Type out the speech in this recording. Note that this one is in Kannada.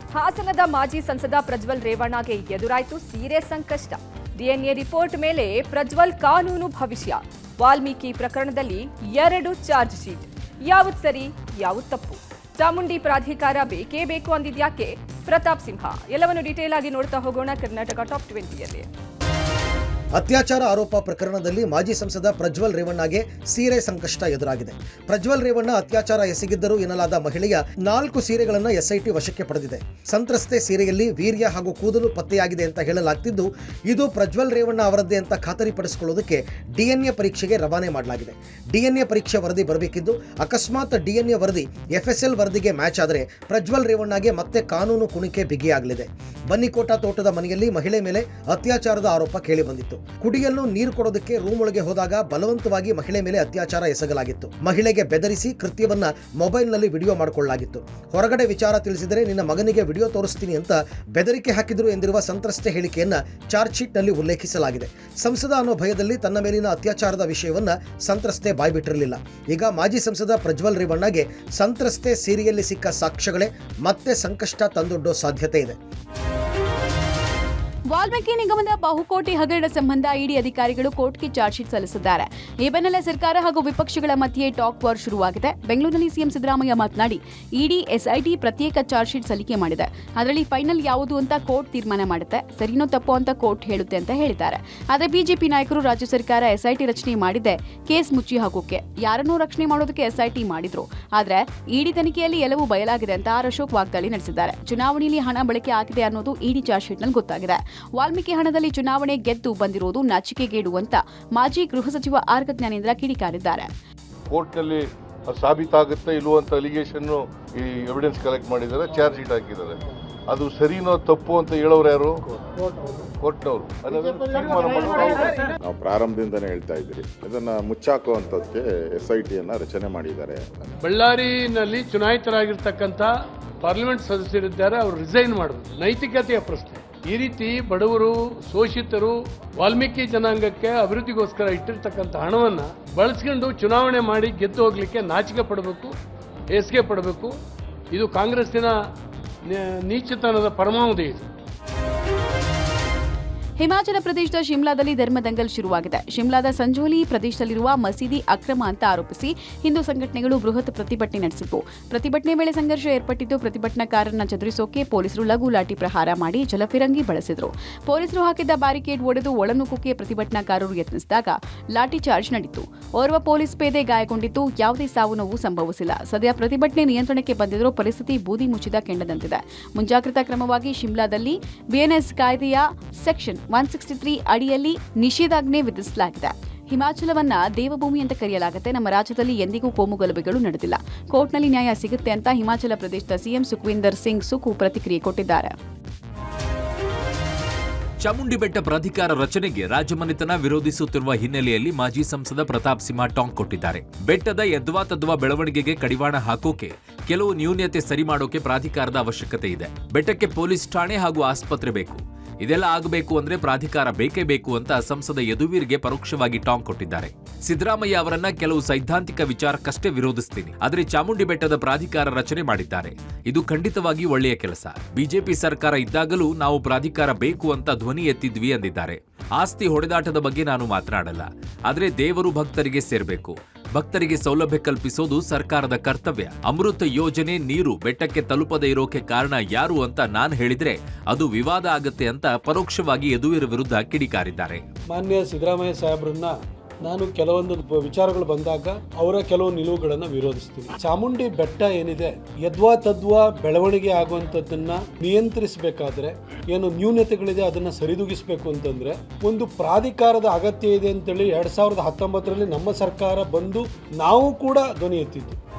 ಹಾಸನದ ಮಾಜಿ ಸಂಸದ ಪ್ರಜ್ವಲ್ ರೇವಣ್ಣಗೆ ಎದುರಾಯಿತು ಸೀರೆ ಸಂಕಷ್ಟ ಡಿಎನ್ಎ ರಿಪೋರ್ಟ್ ಮೇಲೆ ಪ್ರಜ್ವಲ್ ಕಾನೂನು ಭವಿಷ್ಯ ವಾಲ್ಮೀಕಿ ಪ್ರಕರಣದಲ್ಲಿ ಎರಡು ಚಾರ್ಜ್ ಶೀಟ್ ಯಾವುದು ಸರಿ ಯಾವುದು ತಪ್ಪು ಚಾಮುಂಡಿ ಪ್ರಾಧಿಕಾರ ಬೇಕೇ ಬೇಕು ಅಂದಿದ್ಯಾಕೆ ಪ್ರತಾಪ್ ಸಿಂಹ ಎಲ್ಲವನ್ನು ಡೀಟೇಲ್ ಆಗಿ ನೋಡ್ತಾ ಹೋಗೋಣ ಕರ್ನಾಟಕ ಟಾಪ್ ಟ್ವೆಂಟಿಯಲ್ಲಿ ಅತ್ಯಾಚಾರ ಆರೋಪ ಪ್ರಕರಣದಲ್ಲಿ ಮಾಜಿ ಸಂಸದ ಪ್ರಜ್ವಲ್ ರೇವಣ್ಣಗೆ ಸೀರೆ ಸಂಕಷ್ಟ ಎದುರಾಗಿದೆ ಪ್ರಜ್ವಲ್ ರೇವಣ್ಣ ಅತ್ಯಾಚಾರ ಎಸಗಿದ್ದರು ಎನ್ನಲಾದ ಮಹಿಳೆಯ ನಾಲ್ಕು ಸೀರೆಗಳನ್ನು ಎಸ್ಐಟಿ ವಶಕ್ಕೆ ಪಡೆದಿದೆ ಸಂತ್ರಸ್ತೆ ಸೀರೆಯಲ್ಲಿ ವೀರ್ಯ ಹಾಗೂ ಕೂದಲು ಪತ್ತೆಯಾಗಿದೆ ಅಂತ ಹೇಳಲಾಗ್ತಿದ್ದು ಇದು ಪ್ರಜ್ವಲ್ ರೇವಣ್ಣ ಅವರದ್ದೇ ಅಂತ ಖಾತರಿಪಡಿಸಿಕೊಳ್ಳೋದಕ್ಕೆ ಡಿಎನ್ಎ ಪರೀಕ್ಷೆಗೆ ರವಾನೆ ಮಾಡಲಾಗಿದೆ ಡಿಎನ್ಎ ಪರೀಕ್ಷೆ ವರದಿ ಬರಬೇಕಿದ್ದು ಅಕಸ್ಮಾತ್ ಡಿಎನ್ಎ ವರದಿ ಎಫ್ಎಸ್ಎಲ್ ವರದಿಗೆ ಮ್ಯಾಚ್ ಆದರೆ ಪ್ರಜ್ವಲ್ ರೇವಣ್ಣಗೆ ಮತ್ತೆ ಕಾನೂನು ಕುಣಿಕೆ ಬಿಗಿಯಾಗಲಿದೆ ಬನ್ನಿಕೋಟ ತೋಟದ ಮನೆಯಲ್ಲಿ ಮಹಿಳೆ ಮೇಲೆ ಅತ್ಯಾಚಾರದ ಆರೋಪ ಕೇಳಿಬಂದಿತ್ತು ಕುಡಿಯಲು ನೀರು ಕೊಡೋದಕ್ಕೆ ರೂಮ್ ಒಳಗೆ ಹೋದಾಗ ಬಲವಂತವಾಗಿ ಮಹಿಳೆ ಮೇಲೆ ಅತ್ಯಾಚಾರ ಎಸಗಲಾಗಿತ್ತು ಮಹಿಳೆಗೆ ಬೆದರಿಸಿ ಕೃತ್ಯವನ್ನ ಮೊಬೈಲ್ನಲ್ಲಿ ವಿಡಿಯೋ ಮಾಡಿಕೊಳ್ಳಲಾಗಿತ್ತು ಹೊರಗಡೆ ವಿಚಾರ ತಿಳಿಸಿದರೆ ನಿನ್ನ ಮಗನಿಗೆ ವಿಡಿಯೋ ತೋರಿಸ್ತೀನಿ ಅಂತ ಬೆದರಿಕೆ ಹಾಕಿದ್ರು ಎಂದಿರುವ ಸಂತ್ರಸ್ತೆ ಹೇಳಿಕೆಯನ್ನ ಚಾರ್ಜ್ ಶೀಟ್ನಲ್ಲಿ ಉಲ್ಲೇಖಿಸಲಾಗಿದೆ ಸಂಸದ ಅನ್ನೋ ಭಯದಲ್ಲಿ ತನ್ನ ಮೇಲಿನ ಅತ್ಯಾಚಾರದ ವಿಷಯವನ್ನ ಸಂತ್ರಸ್ತೆ ಬಾಯ್ಬಿಟ್ಟಿರಲಿಲ್ಲ ಈಗ ಮಾಜಿ ಸಂಸದ ಪ್ರಜ್ವಲ್ ರೇವಣ್ಣಗೆ ಸಂತ್ರಸ್ತೆ ಸೀರೆಯಲ್ಲಿ ಸಿಕ್ಕ ಸಾಕ್ಷ್ಯಗಳೇ ಮತ್ತೆ ಸಂಕಷ್ಟ ತಂದೊಡ್ಡೋ ಸಾಧ್ಯತೆ ಇದೆ ವಾಲ್ಮೀಕಿ ನಿಗಮದ ಬಹುಕೋಟಿ ಹಗರಣ ಸಂಬಂಧ ಇಡಿ ಅಧಿಕಾರಿಗಳು ಕೋರ್ಟ್ಗೆ ಚಾರ್ಜ್ ಶೀಟ್ ಸಲ್ಲಿಸಿದ್ದಾರೆ ಈ ಬೆನ್ನಲ್ಲೇ ಸರ್ಕಾರ ಹಾಗೂ ವಿಪಕ್ಷಗಳ ಮಧ್ಯೆ ಟಾಕ್ ವಾರ್ ಶುರುವಾಗಿದೆ ಬೆಂಗಳೂರಿನಲ್ಲಿ ಸಿಎಂ ಸಿದ್ದರಾಮಯ್ಯ ಮಾತನಾಡಿ ಇಡಿ ಎಸ್ಐಟಿ ಪ್ರತ್ಯೇಕ ಚಾರ್ಜ್ ಶೀಟ್ ಸಲ್ಲಿಕೆ ಮಾಡಿದೆ ಅದರಲ್ಲಿ ಫೈನಲ್ ಯಾವುದು ಅಂತ ಕೋರ್ಟ್ ತೀರ್ಮಾನ ಮಾಡುತ್ತೆ ಸರಿನೋ ತಪ್ಪೋ ಅಂತ ಕೋರ್ಟ್ ಹೇಳುತ್ತೆ ಅಂತ ಹೇಳಿದ್ದಾರೆ ಆದರೆ ಬಿಜೆಪಿ ನಾಯಕರು ರಾಜ್ಯ ಸರ್ಕಾರ ಎಸ್ಐಟಿ ರಚನೆ ಮಾಡಿದೆ ಕೇಸ್ ಮುಚ್ಚಿ ಹಾಕೋಕೆ ಯಾರನ್ನೂ ರಕ್ಷಣೆ ಮಾಡೋದಕ್ಕೆ ಎಸ್ಐಟಿ ಮಾಡಿದ್ರು ಆದ್ರೆ ಇಡಿ ತನಿಖೆಯಲ್ಲಿ ಎಲ್ಲವೂ ಬಯಲಾಗಿದೆ ಅಂತ ಆರ್ ಅಶೋಕ್ ವಾಗ್ದಾಳಿ ನಡೆಸಿದ್ದಾರೆ ಚುನಾವಣೆಯಲ್ಲಿ ಹಣ ಬಳಕೆ ಆಗಿದೆ ಅನ್ನೋದು ಇಡಿ ಚಾರ್ಜ್ ಶೀಟ್ನಲ್ಲಿ ಗೊತ್ತಾಗಿದೆ ವಾಲ್ಮೀಕಿ ಹಣದಲ್ಲಿ ಚುನಾವಣೆ ಗೆದ್ದು ಬಂದಿರೋದು ನಾಚಿಕೆಗೇಡು ಅಂತ ಮಾಜಿ ಗೃಹ ಸಚಿವ ಆರ್ ಕೆ ಜ್ಞಾನೇಂದ್ರ ಕಿಡಿಕಾರಿದ್ದಾರೆ ಕೋರ್ಟ್ನಲ್ಲಿ ಸಾಬೀತಾಗುತ್ತೆ ಇಲ್ವೋ ಅಂತ ಅಲಿಗೇಷನ್ ಈ ಎವಿಡೆನ್ಸ್ ಕಲೆಕ್ಟ್ ಮಾಡಿದ್ದಾರೆ ಚಾರ್ಜ್ ಶೀಟ್ ಹಾಕಿದ್ದಾರೆ ಅದು ಸರಿನೋ ತಪ್ಪು ಅಂತ ಹೇಳೋರು ಯಾರು ಕೋರ್ಟ್ನವರು ಅದನ್ನ ತೀರ್ಮಾನ ಮಾಡ್ತಾರೆ ನಾವು ಪ್ರಾರಂಭದಿಂದನೇ ಹೇಳ್ತಾ ಇದ್ದೀರಿ ಇದನ್ನ ಮುಚ್ಚಾಕುವಂಥದ್ದಕ್ಕೆ ಎಸ್ ಐ ಟಿಯನ್ನ ರಚನೆ ಮಾಡಿದ್ದಾರೆ ಬಳ್ಳಾರಿನಲ್ಲಿ ಚುನಾಯಿತರಾಗಿರ್ತಕ್ಕಂಥ ಪಾರ್ಲಿಮೆಂಟ್ ಸದಸ್ಯರಿದ್ದಾರೆ ಅವರು ರಿಸೈನ್ ಮಾಡಬೇಕು ನೈತಿಕತೆಯ ಪ್ರಶ್ನೆ ಈ ರೀತಿ ಬಡವರು ಶೋಷಿತರು ವಾಲ್ಮೀಕಿ ಜನಾಂಗಕ್ಕೆ ಅಭಿವೃದ್ಧಿಗೋಸ್ಕರ ಇಟ್ಟಿರ್ತಕ್ಕಂಥ ಹಣವನ್ನು ಬಳಸ್ಕೊಂಡು ಚುನಾವಣೆ ಮಾಡಿ ಗೆದ್ದು ಹೋಗ್ಲಿಕ್ಕೆ ನಾಚಿಕೆ ಪಡಬೇಕು ಹೇಸಿಗೆ ಪಡಬೇಕು ಇದು ಕಾಂಗ್ರೆಸ್ಸಿನ ನ- ನೀಚತನದ ಪರಮಾವಧಿ ಇದು ಹಿಮಾಚಲ ಪ್ರದೇಶದ ಶಿಮ್ಲಾದಲ್ಲಿ ಧರ್ಮದಂಗಲ್ ಶುರುವಾಗಿದೆ ಶಿಮ್ಲಾದ ಸಂಜೋಲಿ ಪ್ರದೇಶದಲ್ಲಿರುವ ಮಸೀದಿ ಅಕ್ರಮ ಅಂತ ಆರೋಪಿಸಿ ಹಿಂದೂ ಸಂಘಟನೆಗಳು ಬೃಹತ್ ಪ್ರತಿಭಟನೆ ನಡೆಸಿದ್ವು ಪ್ರತಿಭಟನೆ ವೇಳೆ ಸಂಘರ್ಷ ಏರ್ಪಟ್ಟಿದ್ದು ಪ್ರತಿಭಟನಾಕಾರರನ್ನ ಚದುರಿಸೋಕೆ ಪೊಲೀಸರು ಲಘು ಲಾಠಿ ಪ್ರಹಾರ ಮಾಡಿ ಜಲಫಿರಂಗಿ ಬಳಸಿದ್ರು ಪೊಲೀಸರು ಹಾಕಿದ್ದ ಬ್ಯಾರಿಕೇಡ್ ಒಡೆದು ಒಳನುಗ್ಗೋಕೆ ಪ್ರತಿಭಟನಾಕಾರರು ಯತ್ನಿಸಿದಾಗ ಲಾಠಿ ಚಾರ್ಜ್ ನಡೆಯಿತು ಓರ್ವ ಪೊಲೀಸ್ ಪೇದೆ ಗಾಯಗೊಂಡಿದ್ದು ಯಾವುದೇ ಸಾವು ನೋವು ಸಂಭವಿಸಿಲ್ಲ ಸದ್ಯ ಪ್ರತಿಭಟನೆ ನಿಯಂತ್ರಣಕ್ಕೆ ಬಂದಿದ್ದರೂ ಪರಿಸ್ಥಿತಿ ಬೂದಿ ಮುಚ್ಚಿದ ಕೆಂಡದಂತಿದೆ ಮುಂಜಾಗ್ರತಾ ಕ್ರಮವಾಗಿ ಶಿಮ್ಲಾದಲ್ಲಿ ಬಿಎನ್ಎಸ್ ಕಾಯ್ದೆಯ ಸೆಕ್ಷನ್ ಒನ್ ಸಿಕ್ಸ್ಟಿ ತ್ರೀ ಅಡಿಯಲ್ಲಿ ನಿಷೇಧಾಜ್ಞೆ ವಿಧಿಸಲಾಗಿದೆ ಹಿಮಾಚಲವನ್ನ ದೇವಭೂಮಿ ಅಂತ ಕರೆಯಲಾಗುತ್ತೆ ನಮ್ಮ ರಾಜ್ಯದಲ್ಲಿ ಎಂದಿಗೂ ಕೋಮುಗಲಭೆಗಳು ನಡೆದಿಲ್ಲ ಕೋರ್ಟ್ನಲ್ಲಿ ನ್ಯಾಯ ಸಿಗುತ್ತೆ ಅಂತ ಹಿಮಾಚಲ ಪ್ರದೇಶದ ಸಿಎಂ ಸುಖವಿಂದರ್ ಸಿಂಗ್ ಸುಖು ಪ್ರತಿಕ್ರಿಯೆ ಕೊಟ್ಟಿದ್ದಾರೆ ಚಾಮುಂಡಿ ಬೆಟ್ಟ ಪ್ರಾಧಿಕಾರ ರಚನೆಗೆ ರಾಜಮನೆತನ ವಿರೋಧಿಸುತ್ತಿರುವ ಹಿನ್ನೆಲೆಯಲ್ಲಿ ಮಾಜಿ ಸಂಸದ ಪ್ರತಾಪ್ ಸಿಂಹ ಟಾಂಗ್ ಕೊಟ್ಟಿದ್ದಾರೆ ಬೆಟ್ಟದ ಯದ್ವಾ ತದ್ವಾ ಬೆಳವಣಿಗೆಗೆ ಕಡಿವಾಣ ಹಾಕೋಕೆ ಕೆಲವು ನ್ಯೂನ್ಯತೆ ಸರಿ ಮಾಡೋಕೆ ಪ್ರಾಧಿಕಾರದ ಅವಶ್ಯಕತೆ ಇದೆ ಬೆಟ್ಟಕ್ಕೆ ಪೊಲೀಸ್ ಠಾಣೆ ಹಾಗೂ ಆಸ್ಪತ್ರೆ ಬೇಕು ಇದೆಲ್ಲ ಆಗಬೇಕು ಅಂದ್ರೆ ಪ್ರಾಧಿಕಾರ ಬೇಕೇ ಬೇಕು ಅಂತ ಸಂಸದ ಯದುವೀರ್ಗೆ ಪರೋಕ್ಷವಾಗಿ ಟಾಂಗ್ ಕೊಟ್ಟಿದ್ದಾರೆ ಸಿದ್ದರಾಮಯ್ಯ ಅವರನ್ನ ಕೆಲವು ಸೈದ್ಧಾಂತಿಕ ವಿಚಾರಕ್ಕಷ್ಟೇ ವಿರೋಧಿಸ್ತೀನಿ ಆದ್ರೆ ಚಾಮುಂಡಿ ಬೆಟ್ಟದ ಪ್ರಾಧಿಕಾರ ರಚನೆ ಮಾಡಿದ್ದಾರೆ ಇದು ಖಂಡಿತವಾಗಿ ಒಳ್ಳೆಯ ಕೆಲಸ ಬಿಜೆಪಿ ಸರ್ಕಾರ ಇದ್ದಾಗಲೂ ನಾವು ಪ್ರಾಧಿಕಾರ ಬೇಕು ಅಂತ ಧ್ವನಿ ಎತ್ತಿದ್ವಿ ಎಂದಿದ್ದಾರೆ ಆಸ್ತಿ ಹೊಡೆದಾಟದ ಬಗ್ಗೆ ನಾನು ಮಾತನಾಡಲ್ಲ ಆದ್ರೆ ದೇವರು ಭಕ್ತರಿಗೆ ಸೇರ್ಬೇಕು ಭಕ್ತರಿಗೆ ಸೌಲಭ್ಯ ಕಲ್ಪಿಸೋದು ಸರ್ಕಾರದ ಕರ್ತವ್ಯ ಅಮೃತ ಯೋಜನೆ ನೀರು ಬೆಟ್ಟಕ್ಕೆ ತಲುಪದೇ ಇರೋಕೆ ಕಾರಣ ಯಾರು ಅಂತ ನಾನ್ ಹೇಳಿದ್ರೆ ಅದು ವಿವಾದ ಆಗತ್ತೆ ಅಂತ ಪರೋಕ್ಷವಾಗಿ ಯದುವೀರ್ ವಿರುದ್ಧ ಕಿಡಿಕಾರಿದ್ದಾರೆ ಮಾನ್ಯ ಸಿದ್ದರಾಮಯ್ಯ ಸಾಹೇಬ್ರನ್ನ ನಾನು ಕೆಲವೊಂದು ಬ- ವಿಚಾರಗಳು ಬಂದಾಗ ಅವರ ಕೆಲವು ನಿಲುವುಗಳನ್ನು ವಿರೋಧಿಸ್ತೀನಿ ಚಾಮುಂಡಿ ಬೆಟ್ಟ ಏನಿದೆ ಯದ್ವಾ ತದ್ವಾ ಬೆಳವಣಿಗೆ ಆಗುವಂಥದ್ದನ್ನ ನಿಯಂತ್ರಿಸಬೇಕಾದ್ರೆ ಏನು ನ್ಯೂನತೆಗಳಿದೆ ಅದನ್ನ ಸರಿದೂಗಿಸಬೇಕು ಅಂತಂದ್ರೆ ಒಂದು ಪ್ರಾಧಿಕಾರದ ಅಗತ್ಯ ಇದೆ ಅಂತೇಳಿ ಎರಡ್ ಸಾವಿರದ ಹತ್ತೊಂಬತ್ತರಲ್ಲಿ ನಮ್ಮ ಸರ್ಕಾರ ಬಂದು ನಾವು ಕೂಡ ಧ್ವನಿ ಎತ್ತಿದ್ದು